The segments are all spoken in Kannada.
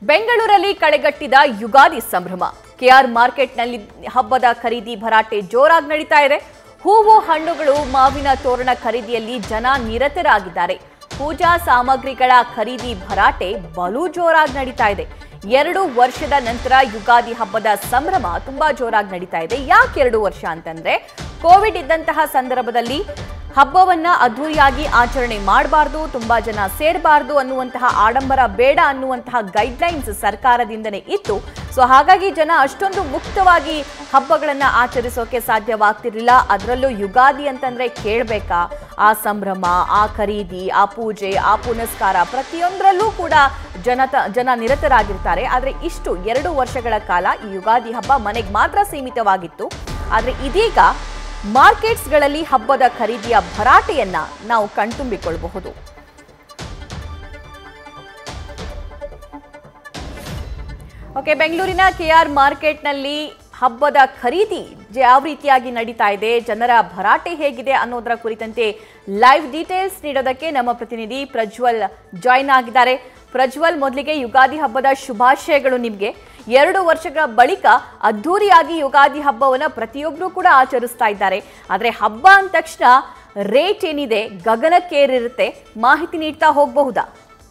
ಬೆಂಗಳೂರಲ್ಲಿ ಕಳೆಗಟ್ಟಿದ ಯುಗಾದಿ ಸಂಭ್ರಮ ಕೆಆರ್ ಮಾರ್ಕೆಟ್ನಲ್ಲಿ ಹಬ್ಬದ ಖರೀದಿ ಭರಾಟೆ ಜೋರಾಗಿ ನಡೀತಾ ಇದೆ ಹೂವು ಹಣ್ಣುಗಳು ಮಾವಿನ ತೋರಣ ಖರೀದಿಯಲ್ಲಿ ಜನ ನಿರತರಾಗಿದ್ದಾರೆ ಪೂಜಾ ಸಾಮಗ್ರಿಗಳ ಖರೀದಿ ಭರಾಟೆ ಬಲು ಜೋರಾಗಿ ನಡೀತಾ ಇದೆ ಎರಡು ವರ್ಷದ ನಂತರ ಯುಗಾದಿ ಹಬ್ಬದ ಸಂಭ್ರಮ ತುಂಬಾ ಜೋರಾಗಿ ನಡೀತಾ ಇದೆ ಯಾಕೆ ಎರಡು ವರ್ಷ ಅಂತಂದ್ರೆ ಕೋವಿಡ್ ಇದ್ದಂತಹ ಸಂದರ್ಭದಲ್ಲಿ ಹಬ್ಬವನ್ನ ಅದ್ಧೂರಿಯಾಗಿ ಆಚರಣೆ ಮಾಡಬಾರ್ದು ತುಂಬಾ ಜನ ಸೇರಬಾರ್ದು ಅನ್ನುವಂತಹ ಆಡಂಬರ ಬೇಡ ಅನ್ನುವಂತಹ ಗೈಡ್ಲೈನ್ಸ್ ಸರ್ಕಾರದಿಂದನೇ ಇತ್ತು ಸೊ ಹಾಗಾಗಿ ಜನ ಅಷ್ಟೊಂದು ಮುಕ್ತವಾಗಿ ಹಬ್ಬಗಳನ್ನ ಆಚರಿಸೋಕೆ ಸಾಧ್ಯವಾಗ್ತಿರ್ಲಿಲ್ಲ ಅದರಲ್ಲೂ ಯುಗಾದಿ ಅಂತಂದ್ರೆ ಕೇಳಬೇಕಾ ಆ ಸಂಭ್ರಮ ಆ ಖರೀದಿ ಆ ಪೂಜೆ ಆ ಪುನಸ್ಕಾರ ಪ್ರತಿಯೊಂದರಲ್ಲೂ ಕೂಡ ಜನತ ಜನ ನಿರತರಾಗಿರ್ತಾರೆ ಆದರೆ ಇಷ್ಟು ಎರಡು ವರ್ಷಗಳ ಕಾಲ ಈ ಯುಗಾದಿ ಹಬ್ಬ ಮನೆಗೆ ಮಾತ್ರ ಸೀಮಿತವಾಗಿತ್ತು ಆದರೆ ಇದೀಗ ಮಾರ್ಕೆಟ್ಸ್ಗಳಲ್ಲಿ ಹಬ್ಬದ ಖರೀದಿಯ ಭರಾಟೆಯನ್ನ ನಾವು ಕಣ್ತುಂಬಿಕೊಳ್ಳಬಹುದು ಓಕೆ ಬೆಂಗಳೂರಿನ ಕೆಆರ್ ಮಾರ್ಕೆಟ್ನಲ್ಲಿ ಹಬ್ಬದ ಖರೀದಿ ಯಾವ ರೀತಿಯಾಗಿ ನಡೀತಾ ಇದೆ ಜನರ ಭರಾಟೆ ಹೇಗಿದೆ ಅನ್ನೋದರ ಕುರಿತಂತೆ ಲೈವ್ ಡೀಟೇಲ್ಸ್ ನೀಡೋದಕ್ಕೆ ನಮ್ಮ ಪ್ರತಿನಿಧಿ ಪ್ರಜ್ವಲ್ ಜಾಯ್ನ್ ಆಗಿದ್ದಾರೆ ಪ್ರಜ್ವಲ್ ಮೊದಲಿಗೆ ಯುಗಾದಿ ಹಬ್ಬದ ಶುಭಾಶಯಗಳು ನಿಮಗೆ ಎರಡು ವರ್ಷಗಳ ಬಳಿಕ ಅದ್ಧೂರಿಯಾಗಿ ಯುಗಾದಿ ಹಬ್ಬವನ್ನ ಪ್ರತಿಯೊಬ್ಬರು ಕೂಡ ಆಚರಿಸ್ತಾ ಇದ್ದಾರೆ ಆದರೆ ಹಬ್ಬ ಅಂದ ತಕ್ಷಣ ರೇಟ್ ಏನಿದೆ ಗಗನಕ್ಕೇರಿರುತ್ತೆ ಮಾಹಿತಿ ನೀಡ್ತಾ ಹೋಗಬಹುದಾ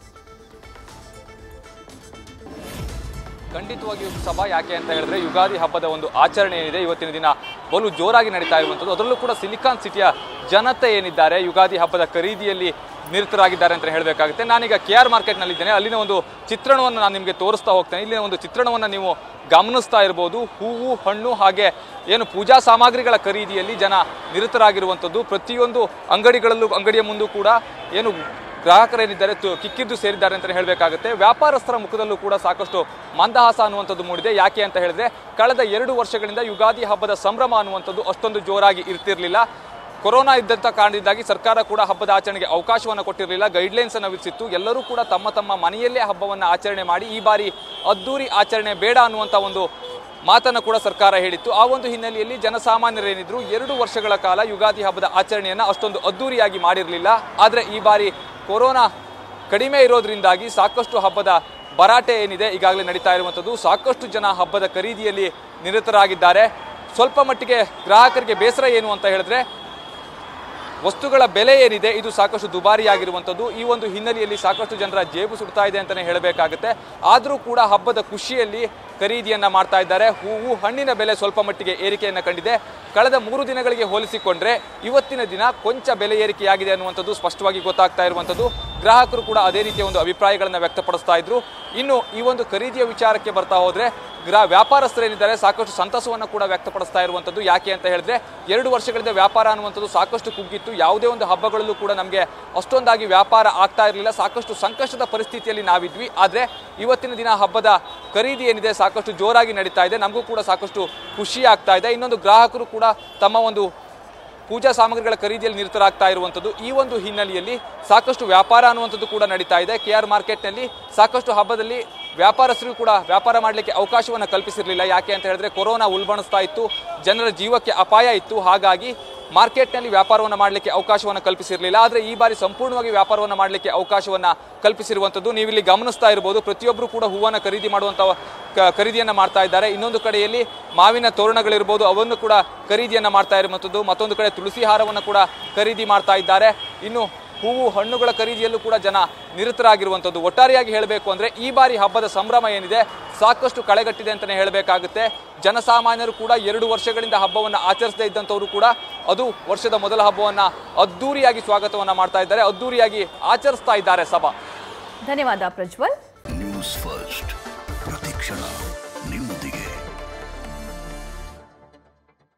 ಖಂಡಿತವಾಗಿಯೂ ಸಭಾ ಯಾಕೆ ಅಂತ ಹೇಳಿದ್ರೆ ಯುಗಾದಿ ಹಬ್ಬದ ಒಂದು ಆಚರಣೆ ಏನಿದೆ ಇವತ್ತಿನ ದಿನ ಬಲು ಜೋರಾಗಿ ನಡೀತಾ ಇರುವಂಥದ್ದು ಅದರಲ್ಲೂ ಕೂಡ ಸಿಲಿಕಾನ್ ಸಿಟಿಯ ಜನತೆ ಏನಿದ್ದಾರೆ ಯುಗಾದಿ ಹಬ್ಬದ ಖರೀದಿಯಲ್ಲಿ ನಿರತರಾಗಿದ್ದಾರೆ ಅಂತ ಹೇಳಬೇಕಾಗುತ್ತೆ ನಾನೀಗ ಕೆ ಆರ್ ಮಾರ್ಕೆಟ್ನಲ್ಲಿದ್ದೇನೆ ಅಲ್ಲಿನ ಒಂದು ಚಿತ್ರಣವನ್ನು ನಾನು ನಿಮಗೆ ತೋರಿಸ್ತಾ ಹೋಗ್ತೇನೆ ಇಲ್ಲಿನ ಒಂದು ಚಿತ್ರಣವನ್ನು ನೀವು ಗಮನಿಸ್ತಾ ಇರ್ಬೋದು ಹೂವು ಹಣ್ಣು ಹಾಗೆ ಏನು ಪೂಜಾ ಸಾಮಗ್ರಿಗಳ ಖರೀದಿಯಲ್ಲಿ ಜನ ನಿರತರಾಗಿರುವಂಥದ್ದು ಪ್ರತಿಯೊಂದು ಅಂಗಡಿಗಳಲ್ಲೂ ಅಂಗಡಿಯ ಮುಂದೂ ಕೂಡ ಏನು ಗ್ರಾಹಕರೇನಿದ್ದಾರೆ ತು- ಕಿಕ್ಕಿದ್ದು ಸೇರಿದ್ದಾರೆ ಅಂತ ಹೇಳಬೇಕಾಗುತ್ತೆ ವ್ಯಾಪಾರಸ್ಥರ ಮುಖದಲ್ಲೂ ಕೂಡ ಸಾಕಷ್ಟು ಮಂದಹಾಸ ಅನ್ನುವಂಥದ್ದು ಮೂಡಿದೆ ಯಾಕೆ ಅಂತ ಹೇಳಿದ್ರೆ ಕಳೆದ ಎರಡು ವರ್ಷಗಳಿಂದ ಯುಗಾದಿ ಹಬ್ಬದ ಸಂಭ್ರಮ ಅನ್ನುವಂಥದ್ದು ಅಷ್ಟೊಂದು ಜೋರಾಗಿ ಇರ್ತಿರ್ಲಿಲ್ಲ ಕೊರೋನಾ ಇದ್ದಂಥ ಕಾರಣದಿಂದಾಗಿ ಸರ್ಕಾರ ಕೂಡ ಹಬ್ಬದ ಆಚರಣೆಗೆ ಅವಕಾಶವನ್ನು ಕೊಟ್ಟಿರಲಿಲ್ಲ ಗೈಡ್ಲೈನ್ಸ್ ಅನ್ನು ವಿಧಿಸಿತ್ತು ಎಲ್ಲರೂ ಕೂಡ ತಮ್ಮ ತಮ್ಮ ಮನೆಯಲ್ಲೇ ಹಬ್ಬವನ್ನು ಆಚರಣೆ ಮಾಡಿ ಈ ಬಾರಿ ಅದ್ದೂರಿ ಆಚರಣೆ ಬೇಡ ಅನ್ನುವಂಥ ಒಂದು ಮಾತನ್ನು ಕೂಡ ಸರ್ಕಾರ ಹೇಳಿತ್ತು ಆ ಒಂದು ಹಿನ್ನೆಲೆಯಲ್ಲಿ ಜನಸಾಮಾನ್ಯರೇನಿದ್ರು ಎರಡು ವರ್ಷಗಳ ಕಾಲ ಯುಗಾದಿ ಹಬ್ಬದ ಆಚರಣೆಯನ್ನು ಅಷ್ಟೊಂದು ಅದ್ದೂರಿಯಾಗಿ ಮಾಡಿರಲಿಲ್ಲ ಆದರೆ ಈ ಬಾರಿ ಕೊರೋನಾ ಕಡಿಮೆ ಇರೋದ್ರಿಂದಾಗಿ ಸಾಕಷ್ಟು ಹಬ್ಬದ ಭರಾಟೆ ಏನಿದೆ ಈಗಾಗಲೇ ನಡೀತಾ ಇರುವಂಥದ್ದು ಸಾಕಷ್ಟು ಜನ ಹಬ್ಬದ ಖರೀದಿಯಲ್ಲಿ ನಿರತರಾಗಿದ್ದಾರೆ ಸ್ವಲ್ಪ ಮಟ್ಟಿಗೆ ಗ್ರಾಹಕರಿಗೆ ಬೇಸರ ಏನು ಅಂತ ಹೇಳಿದ್ರೆ ವಸ್ತುಗಳ ಬೆಲೆ ಏನಿದೆ ಇದು ಸಾಕಷ್ಟು ದುಬಾರಿಯಾಗಿರುವಂಥದ್ದು ಈ ಒಂದು ಹಿನ್ನೆಲೆಯಲ್ಲಿ ಸಾಕಷ್ಟು ಜನರ ಜೇಬು ಸುಡ್ತಾ ಇದೆ ಅಂತಲೇ ಹೇಳಬೇಕಾಗುತ್ತೆ ಆದರೂ ಕೂಡ ಹಬ್ಬದ ಖುಷಿಯಲ್ಲಿ ಖರೀದಿಯನ್ನ ಮಾಡ್ತಾ ಇದ್ದಾರೆ ಹೂವು ಹಣ್ಣಿನ ಬೆಲೆ ಸ್ವಲ್ಪ ಮಟ್ಟಿಗೆ ಏರಿಕೆಯನ್ನು ಕಂಡಿದೆ ಕಳೆದ ಮೂರು ದಿನಗಳಿಗೆ ಹೋಲಿಸಿಕೊಂಡ್ರೆ ಇವತ್ತಿನ ದಿನ ಕೊಂಚ ಬೆಲೆ ಏರಿಕೆಯಾಗಿದೆ ಅನ್ನುವಂಥದ್ದು ಸ್ಪಷ್ಟವಾಗಿ ಗೊತ್ತಾಗ್ತಾ ಇರುವಂಥದ್ದು ಗ್ರಾಹಕರು ಕೂಡ ಅದೇ ರೀತಿಯ ಒಂದು ಅಭಿಪ್ರಾಯಗಳನ್ನು ವ್ಯಕ್ತಪಡಿಸ್ತಾ ಇದ್ರು ಇನ್ನು ಈ ಒಂದು ಖರೀದಿಯ ವಿಚಾರಕ್ಕೆ ಬರ್ತಾ ಹೋದ್ರೆ ಗ್ರಾ ವ್ಯಾಪಾರಸ್ಥರೇನಿದ್ದಾರೆ ಸಾಕಷ್ಟು ಸಂತಸವನ್ನು ಕೂಡ ವ್ಯಕ್ತಪಡಿಸ್ತಾ ಇರುವಂಥದ್ದು ಯಾಕೆ ಅಂತ ಹೇಳಿದ್ರೆ ಎರಡು ವರ್ಷಗಳಿಂದ ವ್ಯಾಪಾರ ಅನ್ನುವಂಥದ್ದು ಸಾಕಷ್ಟು ಕುಗ್ಗಿತ್ತು ಯಾವುದೇ ಒಂದು ಹಬ್ಬಗಳಲ್ಲೂ ಕೂಡ ನಮಗೆ ಅಷ್ಟೊಂದಾಗಿ ವ್ಯಾಪಾರ ಆಗ್ತಾ ಇರಲಿಲ್ಲ ಸಾಕಷ್ಟು ಸಂಕಷ್ಟದ ಪರಿಸ್ಥಿತಿಯಲ್ಲಿ ನಾವಿದ್ವಿ ಆದರೆ ಇವತ್ತಿನ ದಿನ ಹಬ್ಬದ ಖರೀದಿ ಏನಿದೆ ಸಾಕಷ್ಟು ಜೋರಾಗಿ ನಡೀತಾ ಇದೆ ನಮಗೂ ಕೂಡ ಸಾಕಷ್ಟು ಖುಷಿ ಆಗ್ತಾ ಇದೆ ಇನ್ನೊಂದು ಗ್ರಾಹಕರು ಕೂಡ ತಮ್ಮ ಒಂದು ಪೂಜಾ ಸಾಮಗ್ರಿಗಳ ಖರೀದಿಯಲ್ಲಿ ನಿರತರಾಗ್ತಾ ಇರುವಂಥದ್ದು ಈ ಒಂದು ಹಿನ್ನೆಲೆಯಲ್ಲಿ ಸಾಕಷ್ಟು ವ್ಯಾಪಾರ ಅನ್ನುವಂಥದ್ದು ಕೂಡ ನಡೀತಾ ಇದೆ ಕೆ ಆರ್ ಮಾರ್ಕೆಟ್ನಲ್ಲಿ ಸಾಕಷ್ಟು ಹಬ್ಬದಲ್ಲಿ ವ್ಯಾಪಾರಸ್ಥರಿಗೂ ಕೂಡ ವ್ಯಾಪಾರ ಮಾಡಲಿಕ್ಕೆ ಅವಕಾಶವನ್ನು ಕಲ್ಪಿಸಿರಲಿಲ್ಲ ಯಾಕೆ ಅಂತ ಹೇಳಿದ್ರೆ ಕೊರೋನಾ ಉಲ್ಬಣಿಸ್ತಾ ಇತ್ತು ಜನರ ಜೀವಕ್ಕೆ ಅಪಾಯ ಇತ್ತು ಹಾಗಾಗಿ ಮಾರ್ಕೆಟ್ನಲ್ಲಿ ವ್ಯಾಪಾರವನ್ನು ಮಾಡಲಿಕ್ಕೆ ಅವಕಾಶವನ್ನು ಕಲ್ಪಿಸಿರಲಿಲ್ಲ ಆದರೆ ಈ ಬಾರಿ ಸಂಪೂರ್ಣವಾಗಿ ವ್ಯಾಪಾರವನ್ನು ಮಾಡಲಿಕ್ಕೆ ಅವಕಾಶವನ್ನು ಕಲ್ಪಿಸಿರುವಂಥದ್ದು ನೀವಿಲ್ಲಿ ಗಮನಿಸ್ತಾ ಇರ್ಬೋದು ಪ್ರತಿಯೊಬ್ಬರು ಕೂಡ ಹೂವನ್ನು ಖರೀದಿ ಮಾಡುವಂಥ ಕ- ಖರೀದಿಯನ್ನು ಮಾಡ್ತಾ ಇದ್ದಾರೆ ಇನ್ನೊಂದು ಕಡೆಯಲ್ಲಿ ಮಾವಿನ ತೋರಣಗಳಿರ್ಬೋದು ಅವನ್ನು ಕೂಡ ಖರೀದಿಯನ್ನು ಮಾಡ್ತಾ ಇರುವಂಥದ್ದು ಮತ್ತೊಂದು ಕಡೆ ತುಳಸಿ ಹಾರವನ್ನು ಕೂಡ ಖರೀದಿ ಮಾಡ್ತಾ ಇದ್ದಾರೆ ಇನ್ನು ಹೂವು ಹಣ್ಣುಗಳ ಖರೀದಿಯಲ್ಲೂ ಕೂಡ ಜನ ನಿರತರಾಗಿರುವಂಥದ್ದು ಒಟ್ಟಾರೆಯಾಗಿ ಹೇಳಬೇಕು ಅಂದರೆ ಈ ಬಾರಿ ಹಬ್ಬದ ಸಂಭ್ರಮ ಏನಿದೆ ಸಾಕಷ್ಟು ಕಳೆಗಟ್ಟಿದೆ ಅಂತಲೇ ಹೇಳಬೇಕಾಗುತ್ತೆ ಜನಸಾಮಾನ್ಯರು ಕೂಡ ಎರಡು ವರ್ಷಗಳಿಂದ ಹಬ್ಬವನ್ನು ಆಚರಿಸದೇ ಇದ್ದಂಥವರು ಕೂಡ ಅದು ವರ್ಷದ ಮೊದಲ ಹಬ್ಬವನ್ನು ಅದ್ದೂರಿಯಾಗಿ ಸ್ವಾಗತವನ್ನು ಮಾಡ್ತಾ ಇದ್ದಾರೆ ಅದ್ದೂರಿಯಾಗಿ ಆಚರಿಸ್ತಾ ಇದ್ದಾರೆ ಸಭಾ ಧನ್ಯವಾದ ಪ್ರಜ್ವಲ್ ನ್ಯೂಸ್ ಫಸ್ಟ್ ಪ್ರತಿಕ್ಷಣ ನಿಮ್ಮೊಂದಿಗೆ